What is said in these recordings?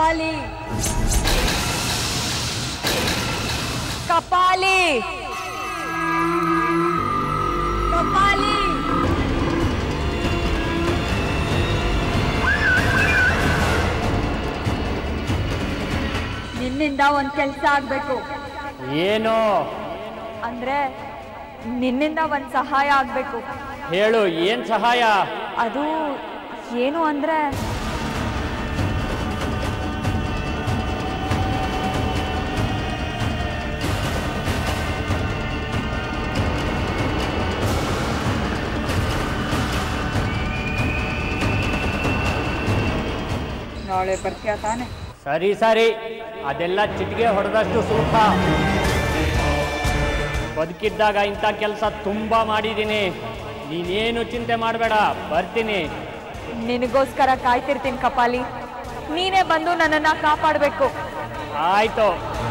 ಕಪಾಲಿ ಕಪಾಲಿ ಕಪಾಲಿ ನಿನ್ನಿಂದ ಒಂದ್ ಕೆಲ್ಸ ಆಗ್ಬೇಕು ಏನು ಅಂದ್ರೆ ನಿನ್ನಿಂದ ಒಂದ್ ಸಹಾಯ ಆಗ್ಬೇಕು ಹೇಳು ಏನ್ ಸಹಾಯ ಅದು ಏನು ಅಂದ್ರೆ ನಾಳೆ ಬರ್ತೀಯ ತಾನೆ ಸರಿ ಸರಿ ಅದೆಲ್ಲ ಚಿಟಿಗೆ ಹೊಡೆದಷ್ಟು ಸುಲಭ ಬದುಕಿದ್ದಾಗ ಇಂಥ ಕೆಲಸ ತುಂಬಾ ಮಾಡಿದ್ದೀನಿ ನೀನೇನು ಚಿಂತೆ ಮಾಡಬೇಡ ಬರ್ತೀನಿ ನಿನಗೋಸ್ಕರ ಕಾಯ್ತಿರ್ತೀನಿ ಕಪಾಲಿ ನೀನೇ ಬಂದು ನನ್ನನ್ನ ಕಾಪಾಡಬೇಕು ಆಯ್ತು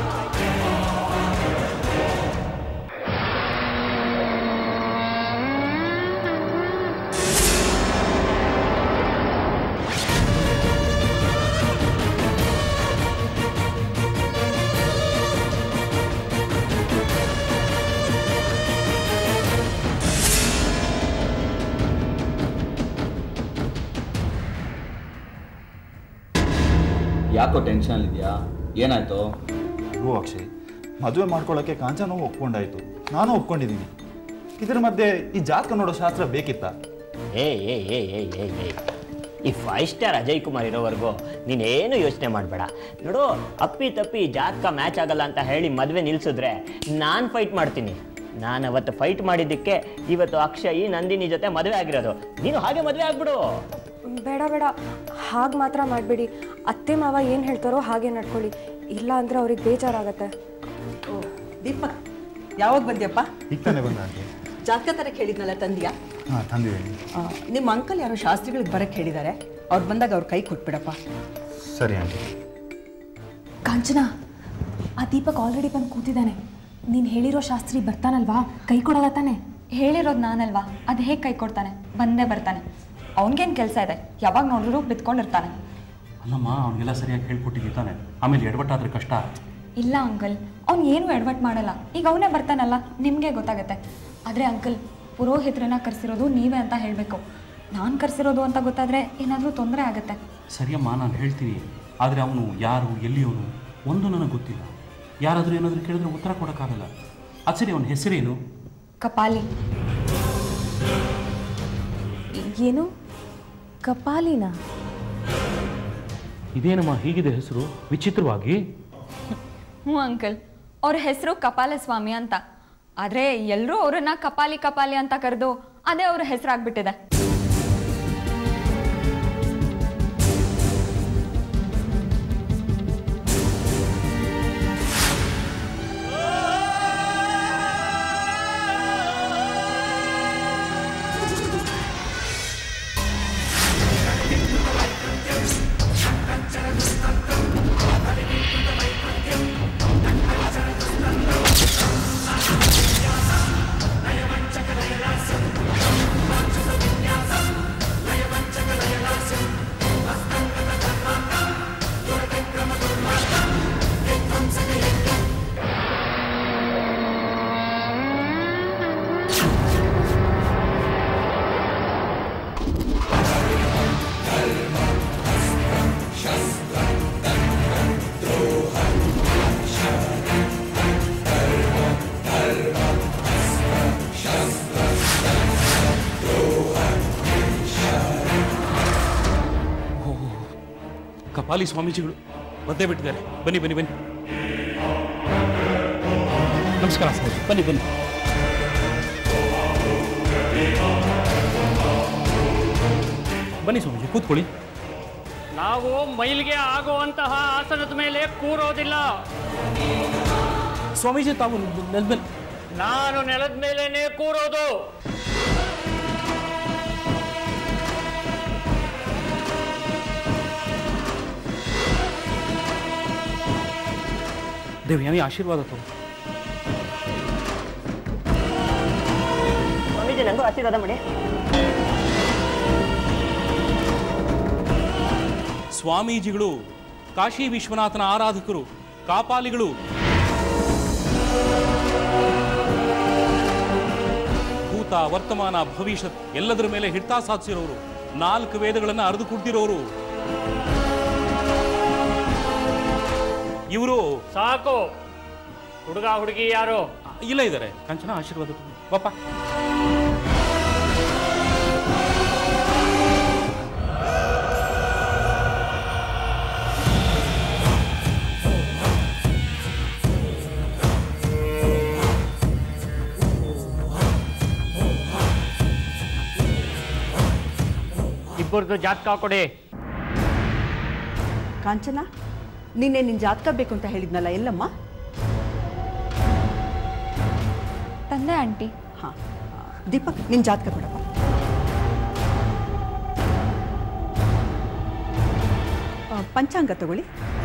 ಯಾಕೋ ಟೆನ್ಷನ್ ಇದೆಯಾ ಏನಾಯ್ತು ಅಯ್ಯೋ ಅಕ್ಷಯ್ ಮದುವೆ ಮಾಡ್ಕೊಳ್ಳೋಕ್ಕೆ ಕಾಂಚನೂ ಒಪ್ಕೊಂಡಾಯ್ತು ನಾನು ಒಪ್ಕೊಂಡಿದ್ದೀನಿ ಇದ್ರ ಮಧ್ಯೆ ಈ ಜಾತಕ ನೋಡೋ ಶಾಸ್ತ್ರ ಬೇಕಿತ್ತಾ ಏ ಏ ಏ ಏ ಏ ಏ ಈ ಫೈವ್ ಸ್ಟಾರ್ ಅಜಯ್ ಕುಮಾರ್ ಇರೋವರೆಗೂ ನೀನೇನು ಯೋಚನೆ ಮಾಡಬೇಡ ನೋಡು ಅಪ್ಪಿ ತಪ್ಪಿ ಜಾತಕ ಮ್ಯಾಚ್ ಆಗಲ್ಲ ಅಂತ ಹೇಳಿ ಮದುವೆ ನಿಲ್ಸಿದ್ರೆ ನಾನು ಫೈಟ್ ಮಾಡ್ತೀನಿ ನಾನು ಅವತ್ತು ಫೈಟ್ ಮಾಡಿದ್ದಕ್ಕೆ ಇವತ್ತು ಅಕ್ಷಯ್ ನಂದಿನಿ ಜೊತೆ ಮದುವೆ ಆಗಿರೋದು ನೀನು ಹಾಗೆ ಮದುವೆ ಆಗ್ಬಿಡು ಬೇಡ ಬೇಡ ಹಾಗೆ ಮಾತ್ರ ಮಾಡಬೇಡಿ ಅತ್ತೆ ಮಾವ ಏನು ಹೇಳ್ತಾರೋ ಹಾಗೆ ನಡ್ಕೊಳ್ಳಿ ಇಲ್ಲ ಅಂದರೆ ಅವ್ರಿಗೆ ಬೇಜಾರಾಗತ್ತೆ ದೀಪಕ್ ಯಾವಾಗ ಬಂದ್ಯಪ್ಪ ಈಗ ತಾನೇ ಬಂದ ಆಂಟಿ ಜಾತಕ ತರಕ್ಕೆ ಹೇಳಿದ್ನಲ್ಲ ತಂದಿಯಾ ಹಾಂ ತಂದಿದ್ದೀನಿ ಆ, ನಿಮ್ಮ ಅಂಕಲ್ ಯಾರೋ ಶಾಸ್ತ್ರಿಗಳಿಗೆ ಬರಕ್ಕೆ ಹೇಳಿದ್ದಾರೆ ಅವ್ರು ಬಂದಾಗ ಅವ್ರ ಕೈ ಕೊಟ್ಬಿಡಪ್ಪ ಸರಿ ಆಂಟಿ ಕಾಂಚನ ಆ ದೀಪಕ್ ಆಲ್ರೆಡಿ ಬಂದು ಕೂತಿದ್ದಾನೆ ನೀನು ಹೇಳಿರೋ ಶಾಸ್ತ್ರಿ ಬರ್ತಾನಲ್ವಾ ಕೈ ಕೊಡಲ್ಲ ತಾನೆ ಹೇಳಿರೋದು ನಾನಲ್ವಾ ಅದು ಹೇಗೆ ಕೈ ಕೊಡ್ತಾನೆ ಬಂದೇ ಬರ್ತಾನೆ ಅವನಿಗೇನು ಕೆಲಸ ಇದೆ ಯಾವಾಗ ನೋಡಿದ್ರು ಬಿತ್ಕೊಂಡಿರ್ತಾನೆ ಅಲ್ಲಮ್ಮ ಅವನಿಗೆಲ್ಲ ಸರಿಯಾಗಿ ಹೇಳ್ಕೊಟ್ಟಿದ್ದೀವಿ ತಾನೆ ಆಮೇಲೆ ಎಡವಟ್ಟಾದ್ರೆ ಕಷ್ಟ ಇಲ್ಲ ಅಂಕಲ್ ಅವ್ನು ಏನು ಎಡವಟ್ ಮಾಡಲ್ಲ ಈಗ ಅವನೇ ಬರ್ತಾನಲ್ಲ ನಿಮಗೆ ಗೊತ್ತಾಗುತ್ತೆ ಆದರೆ ಅಂಕಲ್ ಪುರೋಹಿತರನ್ನ ಕರೆಸಿರೋದು ನೀವೇ ಅಂತ ಹೇಳಬೇಕು ನಾನು ಕರೆಸಿರೋದು ಅಂತ ಗೊತ್ತಾದರೆ ಏನಾದರೂ ತೊಂದರೆ ಆಗುತ್ತೆ ಸರಿಯಮ್ಮ ನಾನು ಹೇಳ್ತೀನಿ ಆದರೆ ಅವನು ಯಾರು ಎಲ್ಲಿಯವನು ಒಂದು ನನಗೆ ಗೊತ್ತಿಲ್ಲ ಯಾರಾದರೂ ಏನಾದರೂ ಕೇಳಿದ್ರೆ ಉತ್ತರ ಕೊಡೋಕ್ಕಾಗಲ್ಲ ಅದು ಸರಿ ಅವನ ಹೆಸರೇನು ಕಪಾಲಿ ಏನು ಕಪಾಲಿನ ಇದೇನಮ್ಮ ಹೀಗಿದೆ ಹೆಸರು ವಿಚಿತ್ರವಾಗಿ ಹ್ಞೂ ಅಂಕಲ್ ಅವ್ರ ಹೆಸರು ಕಪಾಲ ಸ್ವಾಮಿ ಅಂತ ಆದರೆ ಎಲ್ಲರೂ ಅವರನ್ನ ಕಪಾಲಿ ಕಪಾಲಿ ಅಂತ ಕರೆದು ಅದೇ ಅವ್ರ ಹೆಸರಾಗ್ಬಿಟ್ಟಿದೆ ಕಪಾಲಿ ಸ್ವಾಮೀಜಿಗಳು ಬಂದೇ ಬಿಟ್ಟಿದ್ದಾರೆ ಬನ್ನಿ ಬನ್ನಿ ಬನ್ನಿ ನಮಸ್ಕಾರ ಸ್ವಾಮೀಜಿ ಬನ್ನಿ ಬನ್ನಿ ಬನ್ನಿ ಸ್ವಾಮೀಜಿ ಕೂತ್ಕೊಳ್ಳಿ ನಾವು ಮೈಲಿಗೆ ಆಗುವಂತಹ ಆಸನದ ಮೇಲೆ ಕೂರೋದಿಲ್ಲ ಸ್ವಾಮೀಜಿ ತಾವು ನೆಲದ ಮೇಲೆ ನಾನು ನೆಲದ ಮೇಲೇನೆ ಕೂರೋದು ದೇವ್ಯಾನಿ ಆಶೀರ್ವಾದ ತಗೋ ಸ್ವಾಮೀಜಿ ನನಗೂ ಆಶೀರ್ವಾದ ಮಾಡಿ ಸ್ವಾಮೀಜಿಗಳು ಕಾಶಿ ವಿಶ್ವನಾಥನ ಆರಾಧಕರು ಕಾಪಾಲಿಗಳು ಭೂತ ವರ್ತಮಾನ ಭವಿಷ್ಯತ್ ಎಲ್ಲದರ ಮೇಲೆ ಹಿಡ್ತಾ ಸಾಧಿಸಿರೋರು ನಾಲ್ಕು ವೇದಗಳನ್ನು ಅರಿದು ಕುಡ್ದಿರೋರು ಇವರು ಸಾಕು ಹುಡುಗ ಹುಡುಗಿ ಯಾರು ಇಲ್ಲ ಇದ್ದಾರೆ ಕಂಚನ ಆಶೀರ್ವಾದ ತಗೋ. ಬಾಪ್ಪ ಇಬ್ಬರದು ಜಾತಕ ಕೊಡಿ ಕಾಂಚನ ನಿನ್ನೆ ನಿನ್ನ ಜಾತಕ ಬೇಕು ಅಂತ ಹೇಳಿದ್ನಲ್ಲ ಎಲ್ಲಮ್ಮ ತಂದೆ ಆಂಟಿ ಹಾಂ ದೀಪಕ್ ನಿನ್ನ ಜಾತಕ ಕೊಡಪ್ಪ ಆ, ಪಂಚಾಂಗ ತಗೊಳ್ಳಿ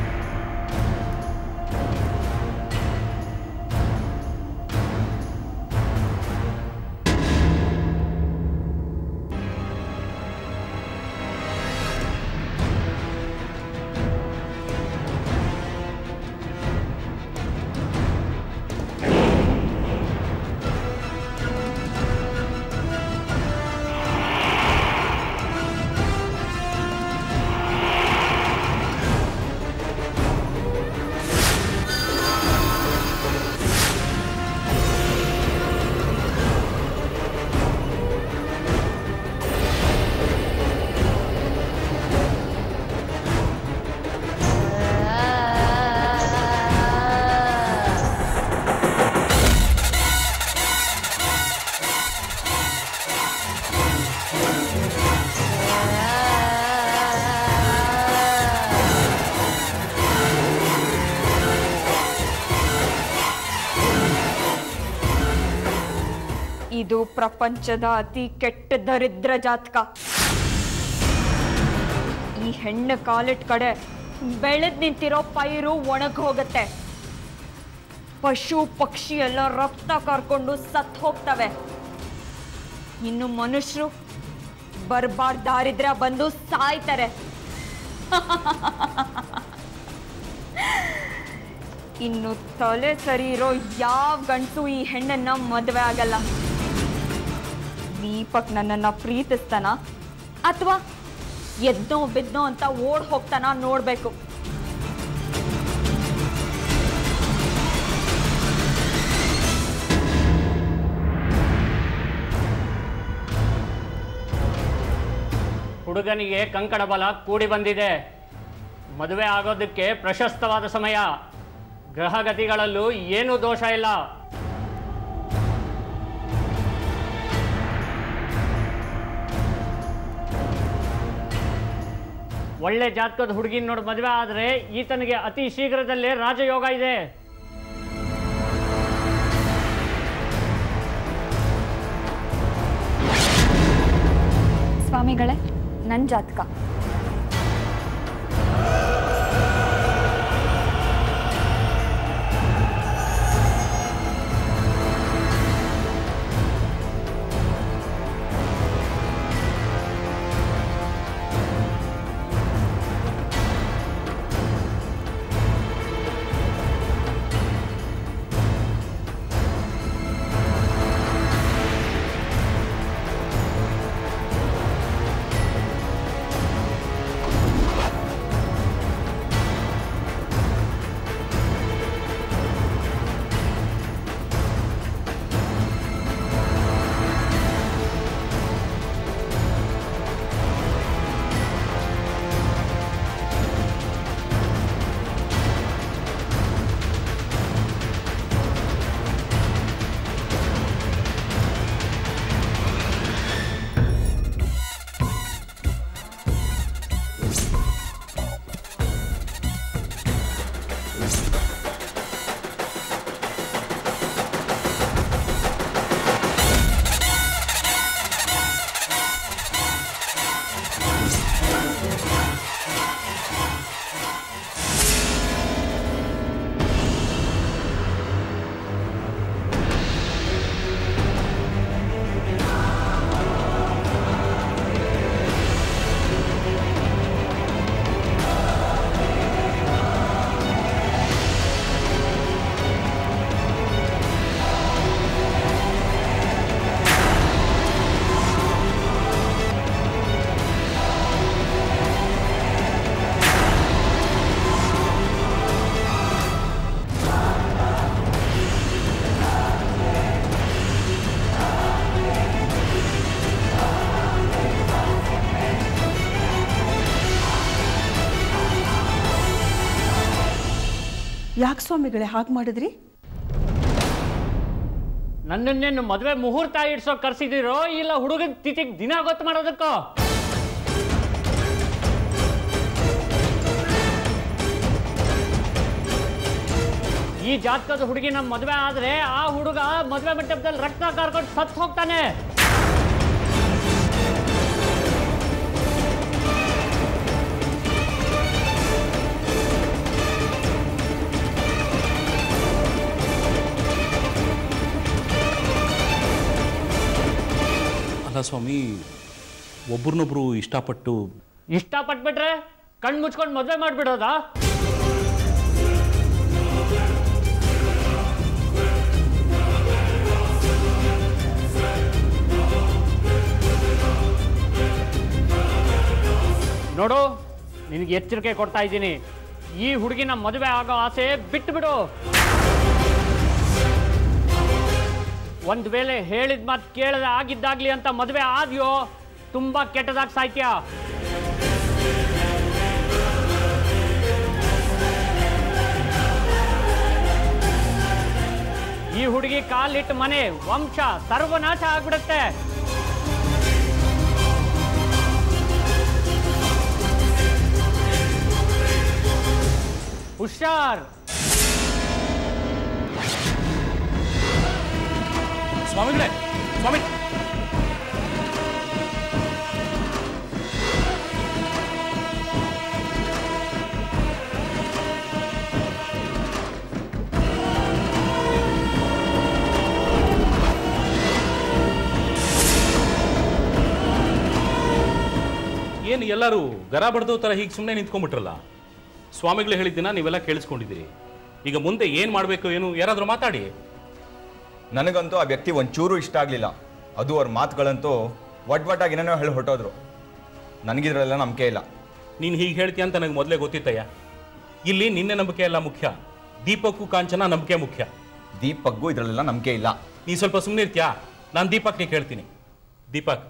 ಇದು ಪ್ರಪಂಚದ ಅತಿ ಕೆಟ್ಟ ದರಿದ್ರ ಜಾತಕ ಈ ಹೆಣ್ಣು ಕಾಲಿಟ್ ಕಡೆ ಬೆಳೆದ್ ನಿಂತಿರೋ ಪೈರು ಒಣಗ್ ಹೋಗತ್ತೆ ಪಶು ಪಕ್ಷಿ ಎಲ್ಲ ರಕ್ತ ಕರ್ಕೊಂಡು ಸತ್ ಹೋಗ್ತವೆ ಇನ್ನು ಮನುಷ್ಯರು ಬರ್ಬಾರ್ದು ದಾರಿದ್ರ ಬಂದು ಸಾಯ್ತಾರೆ ಇನ್ನು ತಲೆ ಸರಿ ಇರೋ ಯಾವ ಗಂಟು ಈ ಹೆಣ್ಣನ್ನ ಮದುವೆ ಆಗಲ್ಲ ದೀಪಕ್ ನನ್ನನ್ನ ಪ್ರೀತಿಸ್ತಾನ ಅಥವಾ ಎದ್ನೋ ಬಿದ್ನೋ ಅಂತ ಓಡ್ ಹೋಗ್ತಾನ ನೋಡ್ಬೇಕು ಹುಡುಗನಿಗೆ ಕಂಕಣ ಬಲ ಕೂಡಿ ಬಂದಿದೆ ಮದುವೆ ಆಗೋದಕ್ಕೆ ಪ್ರಶಸ್ತವಾದ ಸಮಯ ಗ್ರಹಗತಿಗಳಲ್ಲೂ ಏನೂ ದೋಷ ಇಲ್ಲ ಒಳ್ಳೆ ಜಾತಕದ ಹುಡುಗಿನ ನೋಡಿ ಮದುವೆ ಆದರೆ ಈತನಿಗೆ ಅತಿ ಶೀಘ್ರದಲ್ಲೇ ರಾಜಯೋಗ ಇದೆ ಸ್ವಾಮಿಗಳೇ ನನ್ನ ಜಾತಕ ಯಾಕೆ ಸ್ವಾಮಿಗಳೇ ಹಾಗೆ ಮಾಡಿದ್ರಿ ನನ್ನನ್ನೇನು ಮದುವೆ ಮುಹೂರ್ತ ಇಡ್ಸೋಕ್ ಕರ್ಸಿದಿರೋ ಇಲ್ಲ ಹುಡುಗನ ತಿಥಿಗೆ ದಿನ ಗೊತ್ತು ಮಾಡೋದಕ್ಕೋ ಈ ಜಾತಕದ ಹುಡುಗಿ ನಮ್ಮ ಮದುವೆ ಆದ್ರೆ ಆ ಹುಡುಗ ಮದುವೆ ಮಂಟಪದಲ್ಲಿ ರಕ್ತ ಕಾರ್ಕೊಂಡು ಸತ್ತು ಹೋಗ್ತಾನೆ ಅಲ್ಲ ಸ್ವಾಮಿ ಒಬ್ರನ್ನೊಬ್ರು ಇಷ್ಟಪಟ್ಟು ಇಷ್ಟಪಟ್ಬಿಟ್ರೆ ಕಣ್ ಮುಚ್ಕೊಂಡು ಮದುವೆ ಮಾಡ್ಬಿಡೋದಾ ನೋಡು ನಿನಗೆ ಎಚ್ಚರಿಕೆ ಕೊಡ್ತಾ ಇದ್ದೀನಿ ಈ ಹುಡುಗಿನ ಮದುವೆ ಆಗೋ ಆಸೆ ಬಿಟ್ಟು ಬಿಡು ಒಂದ್ ವೇಳೆ ಹೇಳಿದ ಮಾತು ಕೇಳದೆ ಆಗಿದ್ದಾಗ್ಲಿ ಅಂತ ಮದುವೆ ಆದ್ಯೋ ತುಂಬಾ ಕೆಟ್ಟದಾಗಿ ಸಾಯ್ತ್ಯಾ ಈ ಹುಡುಗಿ ಕಾಲಿಟ್ಟು ಮನೆ ವಂಶ ಸರ್ವನಾಶ ಆಗ್ಬಿಡುತ್ತೆ ಹುಷಾರ್ ಸ್ವಾಮಿಗಳೇ ಸ್ವಾಮಿ ಏನು ಎಲ್ಲರೂ ಗರ ಬಡ್ದೋ ಥರ ಹೀಗೆ ಸುಮ್ಮನೆ ನಿಂತ್ಕೊಂಡ್ಬಿಟ್ರಲ್ಲ ಸ್ವಾಮಿಗಳು ಹೇಳಿದ್ದನ್ನ ನೀವೆಲ್ಲ ಕೇಳಿಸ್ಕೊಂಡಿದ್ದೀರಿ ಈಗ ಮುಂದೆ ಏನು ಮಾಡಬೇಕು ಏನು ಯಾರಾದರೂ ಮಾತಾಡಿ ನನಗಂತೂ ಆ ವ್ಯಕ್ತಿ ಒಂಚೂರು ಇಷ್ಟ ಆಗಲಿಲ್ಲ ಅದು ಅವ್ರ ಮಾತುಗಳಂತೂ ಒಡ್ ಒಟ್ಟಾಗಿ ಏನೇನೋ ಹೇಳಿ ಹೊರಟೋದ್ರು ನನಗಿದ್ರೆಲ್ಲ ನಂಬಿಕೆ ಇಲ್ಲ ನೀನು ಹೀಗೆ ಹೇಳ್ತೀಯ ಅಂತ ನನಗೆ ಮೊದಲೇ ಗೊತ್ತಿತ್ತಯ್ಯ ಇಲ್ಲಿ ನಿನ್ನೆ ನಂಬಿಕೆ ಎಲ್ಲ ಮುಖ್ಯ ದೀಪಕ್ಕೂ ಕಾಂಚನ ನಂಬಿಕೆ ಮುಖ್ಯ ದೀಪಕ್ಗೂ ಇದರಲ್ಲೆಲ್ಲ ನಂಬಿಕೆ ಇಲ್ಲ ನೀ ಸ್ವಲ್ಪ ಸುಮ್ಮನೆ ಇರ್ತೀಯಾ ನಾನು ದೀಪಕ್ಗೆ ಕೇಳ್ತೀನಿ ದೀಪಕ್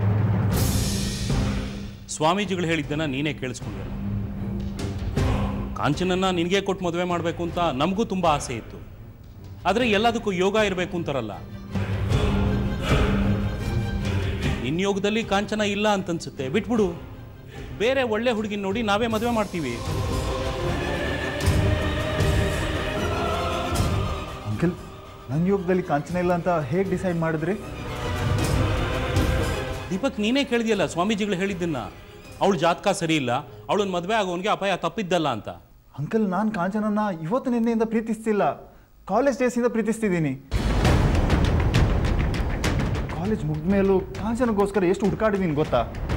ಸ್ವಾಮೀಜಿಗಳು ಹೇಳಿದ್ದನ್ನ ನೀನೇ ಕೇಳಿಸ್ಕೊಂಡಿಲ್ಲ ಕಾಂಚನನ್ನ ನಿನಗೆ ಕೊಟ್ಟು ಮದುವೆ ಮಾಡಬೇಕು ಅಂತ ನಮಗೂ ತುಂಬ ಆಸೆ ಇತ್ತು ಆದರೆ ಎಲ್ಲದಕ್ಕೂ ಯೋಗ ಇರಬೇಕು ಅಂತಾರಲ್ಲ ನಿನ್ನ ಯೋಗದಲ್ಲಿ ಕಾಂಚನ ಇಲ್ಲ ಅಂತನ್ಸುತ್ತೆ ಬಿಟ್ಬಿಡು ಬೇರೆ ಒಳ್ಳೆ ಹುಡುಗಿನ ನೋಡಿ ನಾವೇ ಮದುವೆ ಮಾಡ್ತೀವಿ ಅಂಕಲ್ ನನ್ನ ಯೋಗದಲ್ಲಿ ಕಾಂಚನ ಇಲ್ಲ ಅಂತ ಹೇಗೆ ಡಿಸೈಡ್ ಮಾಡಿದ್ರಿ ದೀಪಕ್ ನೀನೇ ಕೇಳಿದ್ಯಲ್ಲ ಸ್ವಾಮೀಜಿಗಳು ಹೇಳಿದ್ದನ್ನ ಅವಳು ಜಾತಕ ಸರಿ ಇಲ್ಲ ಅವಳನ್ನ ಮದುವೆ ಆಗೋನ್ಗೆ ಅಪಾಯ ತಪ್ಪಿದ್ದಲ್ಲ ಅಂತ ಅಂಕಲ್ ನಾನು ಕಾಂಚನನ್ನ ಇವತ್ತು ನಿನ್ನೆಯಿಂದ ಪ್ರೀತಿಸ್ತಿಲ್ಲ ಕಾಲೇಜ್ ಡೇಸಿಂದ ಪ್ರೀತಿಸ್ತಿದ್ದೀನಿ ಕಾಲೇಜ್ ಮುಗಿದ ಮೇಲೂ ಕಾಂಚನಗೋಸ್ಕರ ಎಷ್ಟು ಹುಡುಕಾಡಿದ್ದೀನಿ ಗೊತ್ತಾ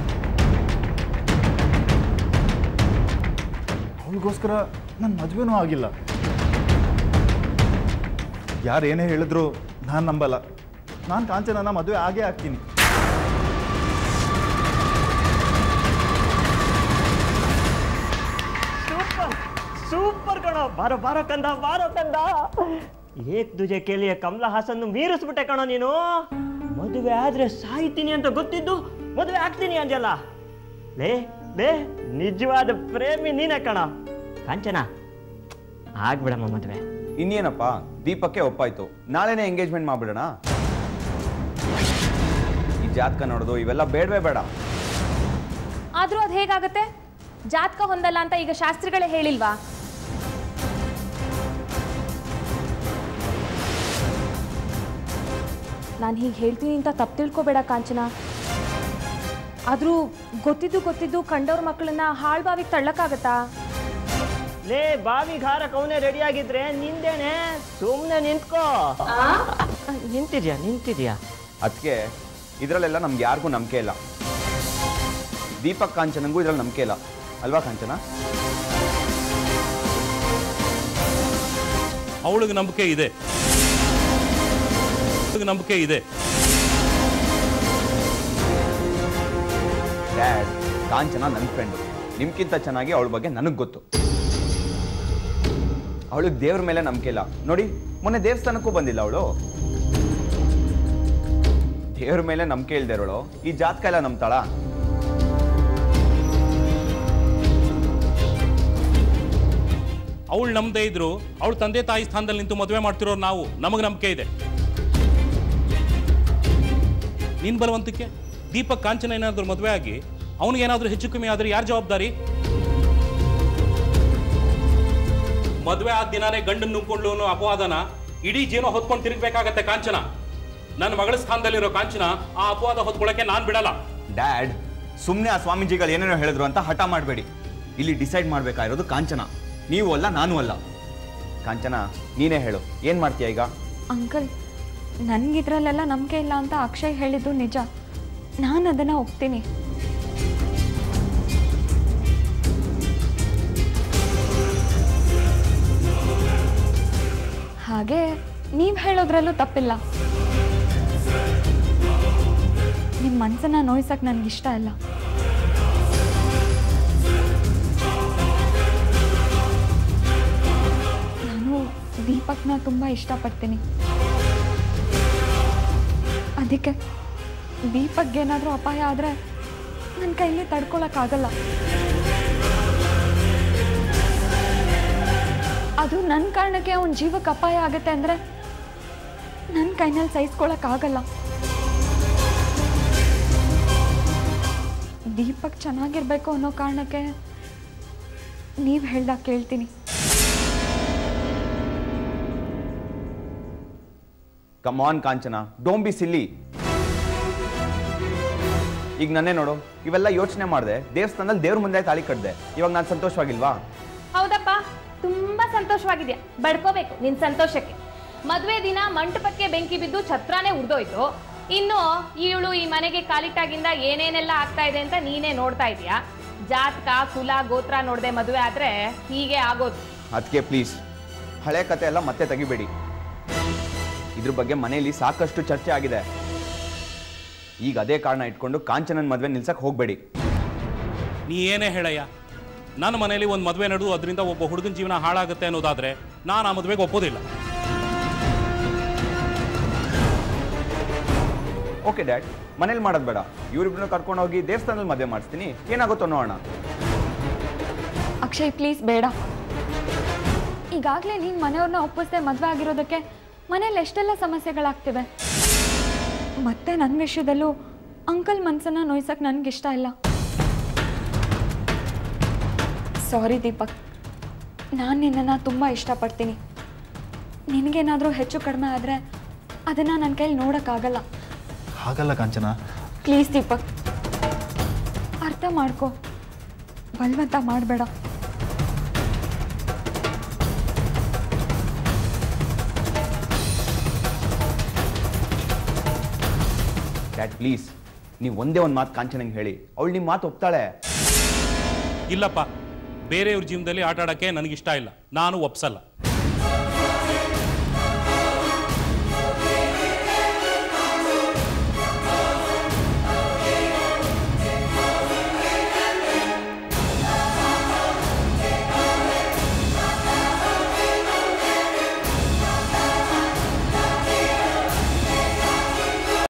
ಅವಳಿಗೋಸ್ಕರ ನನ್ನ ಮದುವೆನೂ ಆಗಿಲ್ಲ ಯಾರು ಏನೇ ಹೇಳಿದ್ರು ನಾನು ನಂಬಲ್ಲ ನಾನು ಕಾಂಚನನ ಮದುವೆ ಆಗೇ ಆಗ್ತೀನಿ ಸೂಪರ್ ಸೂಪರ್ ಕಣೋ ಬಾರೋ ಬಾರೋ ಕಂದ ಬಾರೋ ಕಂದ ಏಕ್ ದುಜೆ ಕೇಳಿಯ ಕಮಲ ಹಾಸನ್ ಮೀರಿಸ್ಬಿಟ್ಟೆ ಕಣೋ ನೀನು ಮದುವೆ ಆದ್ರೆ ಸಾಯ್ತೀನಿ ಅಂತ ಗೊತ್ತಿದ್ದು ಮದುವೆ ಆಗ್ತೀನಿ ಅಂಜಲ್ಲ ಲೇ ಲೇ ನಿಜವಾದ ಪ್ರೇಮಿ ನೀನೇ ಕಣ ಕಾಂಚನ ಆಗ್ಬಿಡಮ್ಮ ಮದುವೆ ಇನ್ನೇನಪ್ಪ ದೀಪಕ್ಕೆ ಒಪ್ಪಾಯ್ತು ನಾಳೆನೇ ಎಂಗೇಜ್ಮೆಂಟ್ ಮಾಡ್ಬಿಡೋಣ ಈ ಜಾತಕ ನೋಡೋದು ಇವೆಲ್ಲ ಬೇಡವೇ ಬೇಡ ಆದರೂ ಅದು ಹೇಗಾಗುತ್ತೆ ಜಾತಕ ಹೊಂದಲ್ಲ ಅಂತ ಈಗ ಶಾಸ್ತ್ರಿಗಳೇ ಹೇಳಿಲ್ವಾ ನಾನು ಹೀಗೆ ಹೇಳ್ತೀನಿ ಅಂತ ತಪ್ಪು ತಿಳ್ಕೊಬೇಡ ಕಾಂಚನ ಆದರೂ ಗೊತ್ತಿದ್ದು ಗೊತ್ತಿದ್ದು ಕಂಡವ್ರ ಮಕ್ಕಳನ್ನ ಹಾಳು ಬಾವಿಗೆ ತಳ್ಳಕ್ಕಾಗತ್ತಾ ಲೇ ಬಾವಿ ಘಾರಕ್ ಅವನೇ ರೆಡಿ ಆಗಿದ್ರೆ ನಿಂದೇನೆ ಸುಮ್ಮನೆ ನಿಂತ್ಕೋ ನಿಂತಿದ್ಯಾ ನಿಂತಿದ್ಯಾ ಅದಕ್ಕೆ ಇದರಲ್ಲೆಲ್ಲ ನಮ್ಗೆ ಯಾರಿಗೂ ನಂಬಿಕೆ ಇಲ್ಲ ದೀಪಕ್ ಕಾಂಚನಂಗೂ ಇದ್ರಲ್ಲಿ ನಂಬಿಕೆ ಇಲ್ಲ ಅಲ್ವಾ ಕಾಂಚನ ಅವಳಿಗೆ ನಂಬಿಕೆ ಇದೆ ಅವಳಿಗೆ ನಂಬಿಕೆ ಇದೆ ಡ್ಯಾಡ್ ಕಾಂಚನ ನನ್ನ ಫ್ರೆಂಡು ನಿಮ್ಗಿಂತ ಚೆನ್ನಾಗಿ ಅವಳ ಬಗ್ಗೆ ನನಗೆ ಗೊತ್ತು ಅವಳಿಗೆ ದೇವ್ರ ಮೇಲೆ ನಂಬಿಕೆ ಇಲ್ಲ ನೋಡಿ ಮೊನ್ನೆ ದೇವಸ್ಥಾನಕ್ಕೂ ಬಂದಿಲ್ಲ ಅವಳು ದೇವ್ರ ಮೇಲೆ ನಂಬಿಕೆ ಇಲ್ದೇ ಇರೋಳು ಈ ಜಾತಕ ಎಲ್ಲ ನಂಬ್ತಾಳ ಅವಳು ನಮ್ಮದೇ ಇದ್ರು ಅವಳು ತಂದೆ ತಾಯಿ ಸ್ಥಾನದಲ್ಲಿ ನಿಂತು ಮದುವೆ ಮಾಡ್ತಿರೋರು ನಾವು ನಮಗೆ ನಂಬಿಕೆ ಇದೆ ನಿನ್ ಬಲವಂತಕ್ಕೆ ದೀಪಕ್ ಕಾಂಚನ ಏನಾದರೂ ಮದುವೆ ಆಗಿ ಅವನಿಗೇನಾದ್ರೂ ಹೆಚ್ಚು ಕಮ್ಮಿ ಆದ್ರೆ ಯಾರು ಜವಾಬ್ದಾರಿ ಮದುವೆ ಆದ ದಿನಾನೇ ಗಂಡನ್ ನುಂಗ್ಕೊಂಡ್ಲು ಅನ್ನೋ ಅಪವಾದನ ಇಡೀ ಜೀವನ ಹೊತ್ಕೊಂಡು ತಿರುಗಬೇಕಾಗತ್ತೆ ಕಾಂಚನ ನನ್ನ ಮಗಳ ಸ್ಥಾನದಲ್ಲಿರೋ ಕಾಂಚನ ಆ ಅಪವಾದ ಹೊತ್ಕೊಳ್ಳೋಕೆ ನಾನು ಬಿಡಲ್ಲ ಡ್ಯಾಡ್ ಸುಮ್ಮನೆ ಆ ಸ್ವಾಮೀಜಿಗಳು ಏನೇನೋ ಹೇಳಿದ್ರು ಅಂತ ಹಠ ಮಾಡಬೇಡಿ ಇಲ್ಲಿ ಡಿಸೈಡ್ ಮಾಡಬೇಕಾಗಿರೋದು ಕಾಂಚನ ನೀವು ಅಲ್ಲ ನಾನು ಅಲ್ಲ ಕಾಂಚನ ನೀನೇ ಹೇಳು ಏನು ಮಾಡ್ತೀಯ ಈಗ ಅಂಕಲ್ ನನಗಿದ್ರಲ್ಲೆಲ್ಲ ನಂಬಿಕೆ ಇಲ್ಲ ಅಂತ ಅಕ್ಷಯ್ ಹೇಳಿದ್ದು ನಿಜ ನಾನು ಅದನ್ನು ಒಪ್ತೀನಿ ಹಾಗೆ ನೀವು ಹೇಳೋದ್ರಲ್ಲೂ ತಪ್ಪಿಲ್ಲ ನಿಮ್ಮ ಮನಸ್ಸನ್ನ ನೋಯ್ಸಕ್ಕೆ ನನಗಿಷ್ಟ ಇಲ್ಲ ನಾನು ದೀಪಕ್ನ ತುಂಬ ಇಷ್ಟಪಡ್ತೀನಿ ಅದಕ್ಕೆ ದೀಪಕ್ಗೆ ಏನಾದರೂ ಅಪಾಯ ಆದರೆ ನನ್ನ ಕೈಲಿ ತಡ್ಕೊಳಕ್ಕಾಗಲ್ಲ ಅದು ನನ್ನ ಕಾರಣಕ್ಕೆ ಅವನ ಜೀವಕ್ಕೆ ಅಪಾಯ ಆಗುತ್ತೆ ಅಂದರೆ ನನ್ನ ಕೈನಲ್ಲಿ ಸಹಿಸ್ಕೊಳಕ್ಕಾಗಲ್ಲ ದೀಪಕ್ ಚೆನ್ನಾಗಿರ್ಬೇಕು ಅನ್ನೋ ಕಾರಣಕ್ಕೆ ನೀವು ಹೇಳ್ದಾಗ ಕೇಳ್ತೀನಿ come on Kanchana don't be silly ಈಗ ನನ್ನೇ ನೋಡು ಇವೆಲ್ಲ ಯೋಚನೆ ಮಾಡಿದೆ ದೇವಸ್ಥಾನದಲ್ಲಿ ದೇವ್ರ ಮುಂದೆ ತಾಳಿ ಕಟ್ಟಿದೆ ಇವಾಗ ನಾನು ಸಂತೋಷವಾಗಿಲ್ವಾ ಹೌದಪ್ಪ ತುಂಬಾ ಸಂತೋಷವಾಗಿದ್ಯಾ ಬಡ್ಕೋಬೇಕು ನಿನ್ ಸಂತೋಷಕ್ಕೆ ಮದುವೆ ದಿನ ಮಂಟಪಕ್ಕೆ ಬೆಂಕಿ ಬಿದ್ದು ಛತ್ರಾನೇ ಉರ್ದೋಯ್ತು ಇನ್ನು ಇವಳು ಈ ಮನೆಗೆ ಕಾಲಿಟ್ಟಾಗಿಂದ ಏನೇನೆಲ್ಲ ಆಗ್ತಾ ಇದೆ ಅಂತ ನೀನೇ ನೋಡ್ತಾ ಇದೀಯಾ ಜಾತಕ ಕುಲ ಗೋತ್ರ ನೋಡದೆ ಮದುವೆ ಆದ್ರೆ ಹೀಗೆ ಆಗೋದು ಅದಕ್ಕೆ ಪ್ಲೀಸ್ ಹಳೆ ಕತೆ ಎಲ್ಲ ಮತ್ತೆ ತೆಗಿಬೇಡಿ ಇದ್ರ ಬಗ್ಗೆ ಮನೆಯಲ್ಲಿ ಸಾಕಷ್ಟು ಚರ್ಚೆ ಆಗಿದೆ ಈಗ ಅದೇ ಕಾರಣ ಇಟ್ಕೊಂಡು ಕಾಂಚನನ್ ಮದುವೆ ನಿಲ್ಸಕ್ ಹೋಗ್ಬೇಡಿ ನೀ ಏನೇ ಹೇಳಯ್ಯ ನನ್ನ ಮನೆಯಲ್ಲಿ ಒಂದು ಮದುವೆ ನಡೆದು ಅದರಿಂದ ಒಬ್ಬ ಹುಡುಗನ ಜೀವನ ಹಾಳಾಗುತ್ತೆ ಅನ್ನೋದಾದ್ರೆ ನಾನು ಆ ಮದುವೆಗೆ ಒಪ್ಪೋದಿಲ್ಲ ಓಕೆ ಡ್ಯಾಡ್ ಮನೇಲಿ ಮಾಡೋದು ಬೇಡ ಇವ್ರಿಬ್ರನ್ನ ಕರ್ಕೊಂಡು ಹೋಗಿ ದೇವಸ್ಥಾನದಲ್ಲಿ ಮದುವೆ ಮಾಡಿಸ್ತೀನಿ ಏನಾಗುತ್ತೋ ನೋಡೋಣ ಅಕ್ಷಯ್ ಪ್ಲೀಸ್ ಬೇಡ ಈಗಾಗಲೇ ನೀನು ಮನೆಯವ್ರನ್ನ ಒಪ್ಪಿಸ್ದೆ ಮದುವೆ ಆಗಿರೋದಕ್ಕೆ ಮನೇಲಿ ಎಷ್ಟೆಲ್ಲ ಸಮಸ್ಯೆಗಳಾಗ್ತಿವೆ ಮತ್ತೆ ನನ್ನ ವಿಷಯದಲ್ಲೂ ಅಂಕಲ್ ಮನಸ್ಸನ್ನ ನೋಯ್ಸಕ್ಕೆ ನನಗಿಷ್ಟ ಇಲ್ಲ ಸಾರಿ ದೀಪಕ್ ನಾನು ನಿನ್ನನ್ನು ತುಂಬ ಇಷ್ಟಪಡ್ತೀನಿ ನಿನಗೇನಾದರೂ ಹೆಚ್ಚು ಕಡಿಮೆ ಆದರೆ ಅದನ್ನು ನನ್ನ ಕೈಲಿ ನೋಡೋಕ್ಕಾಗಲ್ಲ ಹಾಗಲ್ಲ ಕಾಂಚನ ಪ್ಲೀಸ್ ದೀಪಕ್ ಅರ್ಥ ಮಾಡ್ಕೋ ಬಲವಂತ ಮಾಡಬೇಡ ಡ್ಯಾಡ್ ಪ್ಲೀಸ್ ನೀವು ಒಂದೇ ಒಂದು ಮಾತು ಕಾಂಚನಂಗೆ ಹೇಳಿ ಅವಳು ನಿಮ್ಮ ಮಾತು ಒಪ್ತಾಳೆ ಇಲ್ಲಪ್ಪ ಬೇರೆಯವ್ರ ಜೀವನದಲ್ಲಿ ಆಟ ಆಡೋಕ್ಕೆ ನನಗಿಷ್ಟ ಇಲ್ಲ ನಾನು ಒಪ್ಸಲ್ಲ